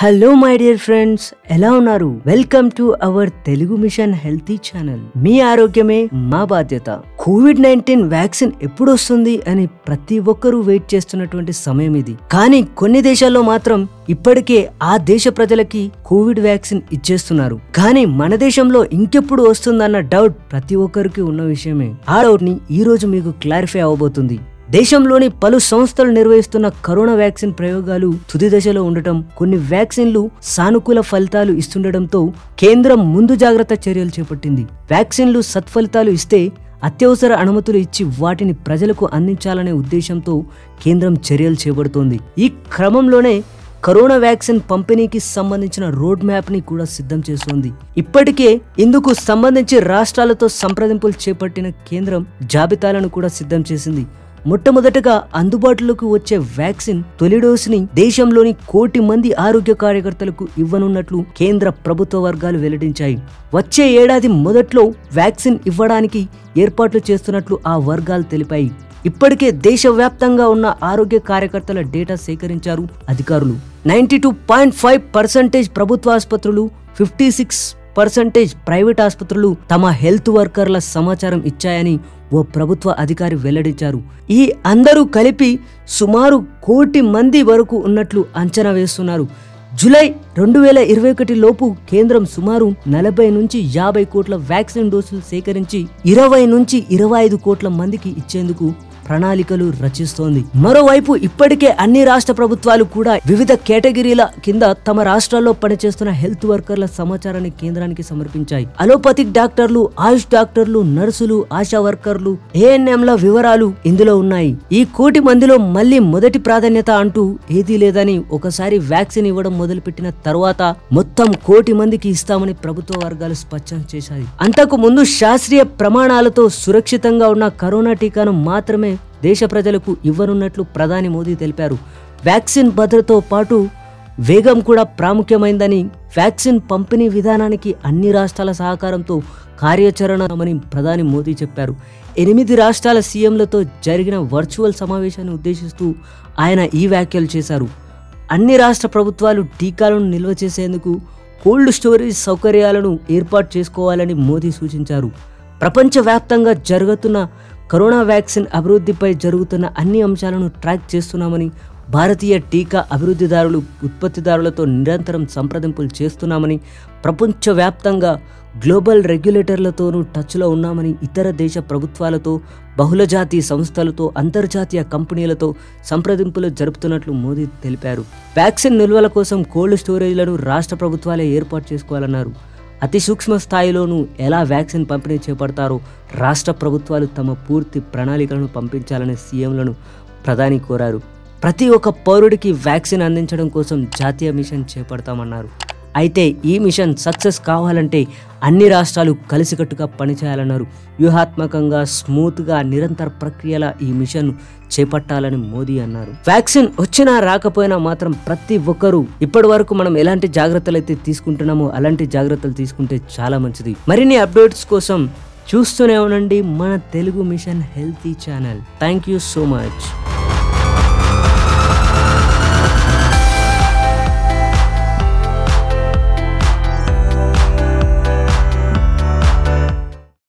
hello my dear friends ఎలా ఉన్నారు welcome to our Telugu mission healthy channel మీ ఆరోగ్యమే మా బాధ్యత కోవిడ్ నైన్టీన్ వ్యాక్సిన్ ఎప్పుడు వస్తుంది అని ప్రతి ఒక్కరూ వెయిట్ చేస్తున్నటువంటి సమయం ఇది కానీ కొన్ని దేశాల్లో మాత్రం ఇప్పటికే ఆ దేశ ప్రజలకి కోవిడ్ వ్యాక్సిన్ ఇచ్చేస్తున్నారు కానీ మన దేశంలో ఇంకెప్పుడు వస్తుందన్న డౌట్ ప్రతి ఒక్కరికి ఉన్న విషయమే ఆ డౌట్ ని ఈ రోజు మీకు క్లారిఫై అవబోతుంది దేశంలోని పలు సంస్థలు నిర్వహిస్తున్న కరోనా వ్యాక్సిన్ ప్రయోగాలు తుది దశలో ఉండటం కొన్ని వ్యాక్సిన్లు సానుకూల ఫలితాలు ఇస్తుండటంతో కేంద్రం ముందు జాగ్రత్త చర్యలు చేపట్టింది వ్యాక్సిన్లు సత్ఫలితాలు ఇస్తే అత్యవసర అనుమతులు ఇచ్చి వాటిని ప్రజలకు అందించాలనే ఉద్దేశంతో కేంద్రం చర్యలు చేపడుతోంది ఈ క్రమంలోనే కరోనా వ్యాక్సిన్ పంపిణీకి సంబంధించిన రోడ్ మ్యాప్ ని కూడా సిద్ధం చేస్తోంది ఇప్పటికే ఇందుకు సంబంధించి రాష్ట్రాలతో సంప్రదింపులు చేపట్టిన కేంద్రం జాబితాలను కూడా సిద్ధం చేసింది మొట్టమొదటగా అందుబాటులోకి వచ్చే వ్యాక్సిన్ తొలి డోసుని దేశంలోని కోటి మంది ఆరోగ్య కార్యకర్తలకు ఇవ్వనున్నట్లు కేంద్ర ప్రభుత్వ వర్గాలు వెల్లడించాయి వచ్చే ఏడాది మొదట్లో వ్యాక్సిన్ ఇవ్వడానికి ఏర్పాట్లు చేస్తున్నట్లు ఆ వర్గాలు తెలిపాయి ఇప్పటికే దేశవ్యాప్తంగా ఉన్న ఆరోగ్య కార్యకర్తల డేటా సేకరించారు అధికారులు ninety two point five percentage ప్రభుత్వ ఆసుపత్రులు ఫిఫ్టీ సిక్స్ పర్సెంటేజ్ ప్రైవేట్ ఆసుపత్రులు తమ హెల్త్ వర్కర్ల సమాచారం ఇచ్చాయని ఓ ప్రభుత్వ అధికారి వెల్లడించారు ఈ అందరూ కలిపి సుమారు కోటి మంది వరకు ఉన్నట్లు అంచనా వేస్తున్నారు జూలై రెండు వేల ఇరవై ఒకటి లోపు కేంద్రం సుమారు నలభై నుంచి యాభై కోట్ల వ్యాక్సిన్ డోసులు సేకరించి ఇరవై నుంచి ఇరవై ఐదు కోట్ల మందికి ఇచ్చేందుకు ప్రణాళికలు రచిస్తోంది మరోవైపు ఇప్పటికే అన్ని రాష్ట్ర ప్రభుత్వాలు కూడా వివిధ కేటగిరీల కింద తమ రాష్ట్రాల్లో పనిచేస్తున్న హెల్త్ వర్కర్ల సమాచారాన్ని కేంద్రానికి సమర్పించాయి అలోపతిక్ డాక్టర్లు ఆయుష్ డాక్టర్లు నర్సులు ఆశా వర్కర్లు ఏఎన్ఎంల వివరాలు ఇందులో ఉన్నాయి ఈ కోటి మందిలో మళ్ళీ మొదటి ప్రాధాన్యత అంటూ ఏదీ లేదని ఒకసారి వ్యాక్సిన్ ఇవ్వడం మొదలుపెట్టిన తర్వాత మొత్తం కోటి మందికి ఇస్తామని ప్రభుత్వ వర్గాలు స్పష్టం చేశాయి అంతకు ముందు శాస్త్రీయ ప్రమాణాలతో సురక్షితంగా ఉన్న కరోనా టీకాను మాత్రమే దేశ ప్రజలకు ఇవ్వనున్నట్లు ప్రధాని మోదీ తెలిపారు వ్యాక్సిన్ భద్రతతో పాటు వేగం కూడా ప్రాముఖ్యమైందని వ్యాక్సిన్ పంపిణీ విధానానికి అన్ని రాష్ట్రాల సహకారంతో కార్యాచరణమని ప్రధాని మోదీ చెప్పారు ఎనిమిది రాష్ట్రాల సీఎంలతో జరిగిన వర్చువల్ సమావేశాన్ని ఉద్దేశిస్తూ ఆయన ఈ వ్యాఖ్యలు చేశారు అన్ని రాష్ట్ర ప్రభుత్వాలు టీకాలను నిల్వ చేసేందుకు కోల్డ్ స్టోరేజ్ సౌకర్యాలను ఏర్పాటు చేసుకోవాలని మోదీ సూచించారు ప్రపంచవ్యాప్తంగా జరుగుతున్న కరోనా వ్యాక్సిన్ అభివృద్ధిపై జరుగుతున్న అన్ని అంశాలను ట్రాక్ చేస్తున్నామని భారతీయ టీకా అభివృద్ధిదారులు ఉత్పత్తిదారులతో నిరంతరం సంప్రదింపులు చేస్తున్నామని ప్రపంచవ్యాప్తంగా గ్లోబల్ రెగ్యులేటర్లతోనూ టచ్లో ఉన్నామని ఇతర దేశ ప్రభుత్వాలతో బహుళజాతీయ సంస్థలతో అంతర్జాతీయ కంపెనీలతో సంప్రదింపులు జరుపుతున్నట్లు మోదీ తెలిపారు వ్యాక్సిన్ నిల్వల కోసం కోల్డ్ స్టోరేజ్లను రాష్ట్ర ప్రభుత్వాలే ఏర్పాటు చేసుకోవాలన్నారు అతి సూక్ష్మ స్థాయిలోనూ ఎలా వ్యాక్సిన్ పంపిణీ చేపడతారో రాష్ట్ర ప్రభుత్వాలు తమ పూర్తి ప్రణాళికలను పంపించాలని సీఎంలను ప్రధాని కోరారు ప్రతి ఒక్క పౌరుడికి వ్యాక్సిన్ అందించడం కోసం జాతీయ మిషన్ చేపడతామన్నారు అయితే ఈ మిషన్ సక్సెస్ కావాలంటే అన్ని రాష్ట్రాలు కలిసికట్టుగా పనిచేయాలన్నారు వ్యూహాత్మకంగా స్మూత్గా నిరంతర ప్రక్రియల ఈ మిషన్ చేపట్టాలని మోదీ అన్నారు వ్యాక్సిన్ వచ్చినా రాకపోయినా మాత్రం ప్రతి ఒక్కరూ ఇప్పటి వరకు మనం ఎలాంటి జాగ్రత్తలు అయితే తీసుకుంటున్నామో అలాంటి జాగ్రత్తలు తీసుకుంటే చాలా మంచిది మరిన్ని అప్డేట్స్ కోసం చూస్తూనే ఉండండి మన Telugu mission healthy channel thank you so much